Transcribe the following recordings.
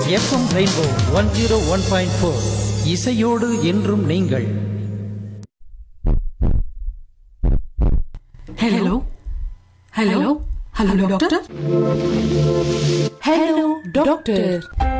FM rainbow one zero one point four இசையோடு என்றும் நீங்கள் hello hello hello doctor hello doctor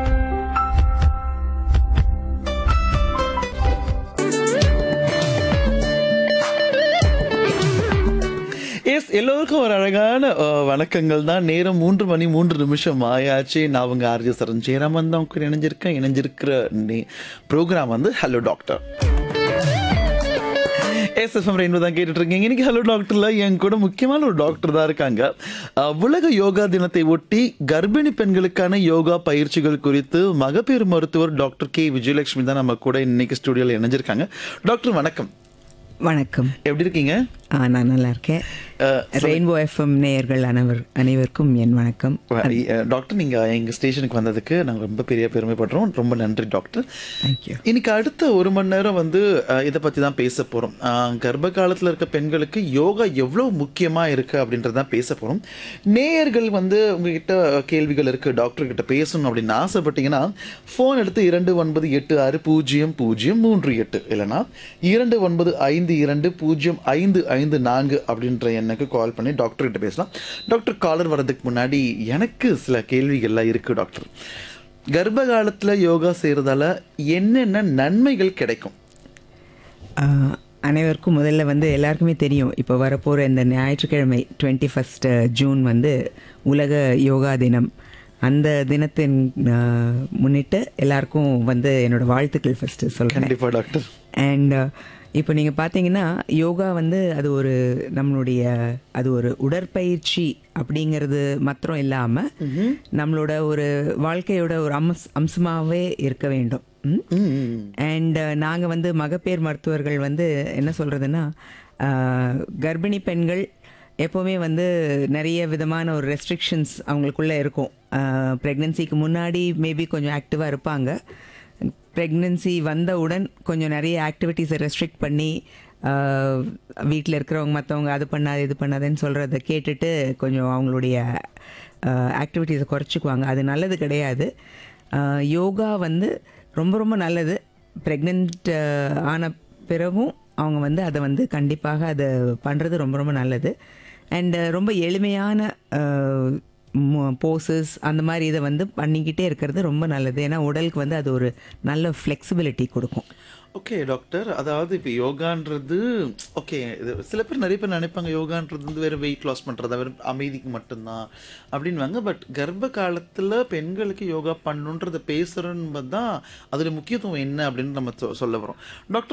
yes எல்லோருக்கும் ஒரு அழகான அஹ், வணக்கங்கள் தான் நேரம் மூன்று மணி மூன்று நிமிஷம் ஆயாச்சு நான் அவங்க ஆர்ஜி சரண் ஜெயராமன் தான் கூட இணைஞ்சிருக்கேன் இணைஞ்சிருக்கிற ப்ரோக்ராம் வந்து hello doctor yes FM rainbow தான் கேட்டுட்டு இருக்கீங்க இன்னைக்கு ஹலோ டாக்டர்ல என் கூட முக்கியமான ஒரு டாக்டர் தான் இருக்காங்க அஹ், உலக யோகா தினத்தை ஒட்டி கர்ப்பிணி பெண்களுக்கான யோகா பயிற்சிகள் குறித்து மகப்பேறு மருத்துவர் டாக்டர் கே விஜயலட்சுமி தான் நம்ம கூட இன்னைக்கு ஸ்டுடியோல இணைஞ்சிருக்காங்க டாக்டர் வணக்கம் வணக்கம் எப்படி இருக்கீங்க ஆ, நான் நல்லா இருக்கேன் அஹ், ரெயின்போ எஃப்எம் நேயர்கள் அனைவர் அனைவருக்கும் என் வணக்கம் அஹ் டாக்டர் நீங்க எங்க ஸ்டேஷனுக்கு வந்ததுக்கு நாங்க ரொம்ப பெரிய பெருமைப்படுறோம் ரொம்ப நன்றி டாக்டர் தேங்க்யூ இன்னைக்கு அடுத்த ஒரு மணி நேரம் வந்து அஹ், இதை பத்தி தான் பேச போறோம் அஹ், கர்ப்ப காலத்துல இருக்க பெண்களுக்கு யோகா எவ்வளவு முக்கியமா இருக்கு அப்படின்றத பேச போறோம் நேயர்கள் வந்து உங்ககிட்ட கேள்விகள் இருக்கு டாக்டர் கிட்ட பேசணும் அப்படின்னு ஆசைப்பட்டீங்கன்னா ஃபோன் எடுத்து இரண்டு ஒன்பது எட்டு ஆறு பூஜ்ஜியம் பூஜ்ஜியம் மூன்று எட்டு இல்லைன்னா இரண்டு ஒன்பது ஐந்து இரண்டு பூஜ்ஜியம் ஐந்து ஐந்து நான்கு அப்படின்ற எண்ணுக்கு கால் பண்ணி டாக்டர் கிட்ட பேசலாம் டாக்டர் காலர் வர்றதுக்கு முன்னாடி எனக்கு சில கேள்விகள்லாம் இருக்கு டாக்டர் கர்ப்ப காலத்துல யோகா செய்யறதால என்னென்ன நன்மைகள் கிடைக்கும் ஆ, அனைவருக்கும் முதல்ல வந்து எல்லாருக்குமே தெரியும் இப்போ வரப்போகிற இந்த ஞாயிற்றுக்கிழமை டுவெண்ட்டி ஃபஸ்ட் ஜூன் வந்து உலக யோகா தினம் அந்த தினத்தின் ஆ, முன்னிட்டு எல்லாருக்கும் வந்து என்னோட வாழ்த்துக்கள் ஃபஸ்ட்டு சொல்கிறேன் கண்டிப்பா டாக்டர் அண்ட் இப்போ நீங்கள் பார்த்தீங்கன்னா யோகா வந்து அது ஒரு நம்மளுடைய அது ஒரு உடற்பயிற்சி அப்படிங்கிறது மாத்திரம் இல்லாமல் நம்மளோட ஒரு வாழ்க்கையோட ஒரு அம்ச அம்சமாகவே இருக்க வேண்டும் அண்ட் நாங்கள் வந்து மகப்பேர் மருத்துவர்கள் வந்து என்ன சொல்கிறதுன்னா கர்ப்பிணி பெண்கள் எப்போவுமே வந்து நிறைய விதமான ஒரு ரெஸ்ட்ரிக்ஷன்ஸ் அவங்களுக்குள்ளே இருக்கும் ப்ரெக்னென்சிக்கு முன்னாடி மேபி கொஞ்சம் ஆக்டிவாக இருப்பாங்க ப்ரெக்னென்சி வந்தவுடன் கொஞ்சம் நிறைய ஆக்டிவிட்டீஸை ரெஸ்ட்ரிக்ட் பண்ணி வீட்டில் இருக்கிறவங்க மற்றவங்க அது பண்ணாது இது பண்ணாதுன்னு சொல்கிறத கேட்டுட்டு கொஞ்சம் அவங்களுடைய ஆக்டிவிட்டீஸை குறைச்சிக்குவாங்க அது நல்லது கிடையாது ஆஹ் யோகா வந்து ரொம்ப ரொம்ப நல்லது ப்ரெக்னென்ட் ஆன பிறகும் அவங்க வந்து அதை வந்து கண்டிப்பாக அதை பண்ணுறது ரொம்ப ரொம்ப நல்லது அண்ட் ரொம்ப எளிமையான போசஸ் அந்த மாதிரி இதை வந்து பண்ணிக்கிட்டே இருக்கிறது ரொம்ப நல்லது ஏன்னா உடலுக்கு வந்து அது ஒரு நல்ல ஃப்ளெக்சிபிலிட்டி கொடுக்கும் ஓகே டாக்டர் அதாவது இப்போ யோகான்றது ஓகே இது சில பேர் நிறைய பேர் நினைப்பாங்க யோகான்றது வந்து வெறும் வெயிட் லாஸ் பண்ணுறதா வெறும் அமைதிக்கு மட்டும்தான் அப்படின்வாங்க பட் கர்ப்ப காலத்தில் பெண்களுக்கு யோகா பண்ணணுன்றத பேசுகிறோன்னு தான் அதோட முக்கியத்துவம் என்ன அப்படின்னு நம்ம சொ- சொல்ல வரோம் டாக்டர்